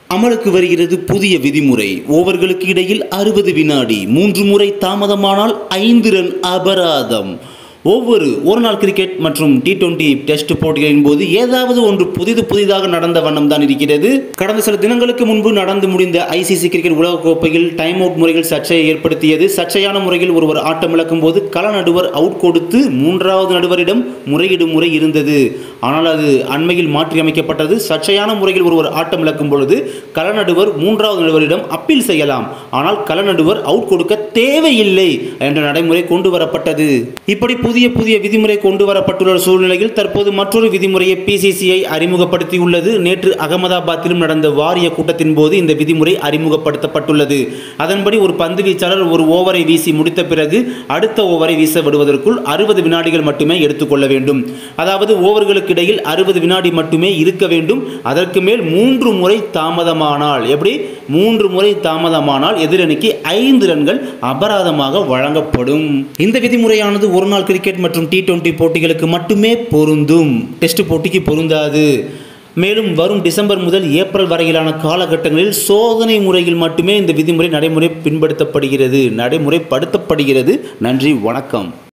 அமலுக்கு வருகிறது புதிய விதிமுறை ஓவர்களுக்கு இடையில் அறுபது வினாடி மூன்று முறை தாமதமானால் ஐந்து ரன் அபராதம் ஒவ்வொரு ஒரு நாள் கிரிக்கெட் மற்றும் டி டுவெண்டி டெஸ்ட் போட்டிகளின் போது ஏதாவது ஒன்று புதிது புதிதாக நடந்த வண்ணம் தான் இருக்கிறது கடந்த சில தினங்களுக்கு முன்பு நடந்து முடிந்த ஐசிசி கிரிக்கெட் உலகக்கோப்பையில் டைம் அவுட் முறைகள் சர்ச்சையை ஏற்படுத்தியது சர்ச்சையான முறையில் ஒருவர் ஆட்டம் இழக்கும் போது கள நடுவர் அவுட் கொடுத்து மூன்றாவது நடுவரிடம் முறையிடும் முறை இருந்தது ஆனால் அது அண்மையில் மாற்றியமைக்கப்பட்டது சர்ச்சையான முறையில் ஒருவர் ஆட்டம் இழக்கும் பொழுது கள நடுவர் மூன்றாவது நடுவரிடம் அப்பீல் செய்யலாம் ஆனால் கள நடுவர் அவுட் கொடுக்க தேவையில்லை என்ற நடைமுறை கொண்டு வரப்பட்டது இப்படி புதிய புதிய விதிமுறை கொண்டு வரப்பட்டுள்ள சூழ்நிலையில் தற்போது மற்றொரு விதிமுறையை பிசிசிஐ அறிமுகப்படுத்தியுள்ளது நேற்று அகமதாபாத்திலும் நடந்த வாரிய கூட்டத்தின் போது இந்த விதிமுறை அறிமுகப்படுத்தப்பட்டுள்ளது அதன்படி ஒரு பந்து வீச்சாளர் ஒரு ஓவரை வீசி முடித்த பிறகு அடுத்த ஓவரை வீச விடுவதற்குள் அறுபது வினாடிகள் மட்டுமே எடுத்துக்கொள்ள வேண்டும் அதாவது ஓவர்களுக்கு இடையில் அறுபது வினாடி மட்டுமே இருக்க வேண்டும் அதற்கு மேல் மூன்று முறை தாமதமானால் எப்படி மூன்று முறை தாமதமானால் எதிரணிக்கு ஐந்து ரன்கள் அபராதமாக வழங்கப்படும் இந்த விதிமுறையானது ஒரு நாள் கிரிக்கெட் மற்றும் டி டுவெண்டி போட்டிகளுக்கு மட்டுமே பொருந்தும் டெஸ்ட் போட்டிக்கு பொருந்தாது மேலும் வரும் டிசம்பர் முதல் ஏப்ரல் வரையிலான காலகட்டங்களில் சோதனை முறையில் மட்டுமே இந்த விதிமுறை நடைமுறை பின்படுத்தப்படுகிறது நடைமுறைப்படுத்தப்படுகிறது நன்றி வணக்கம்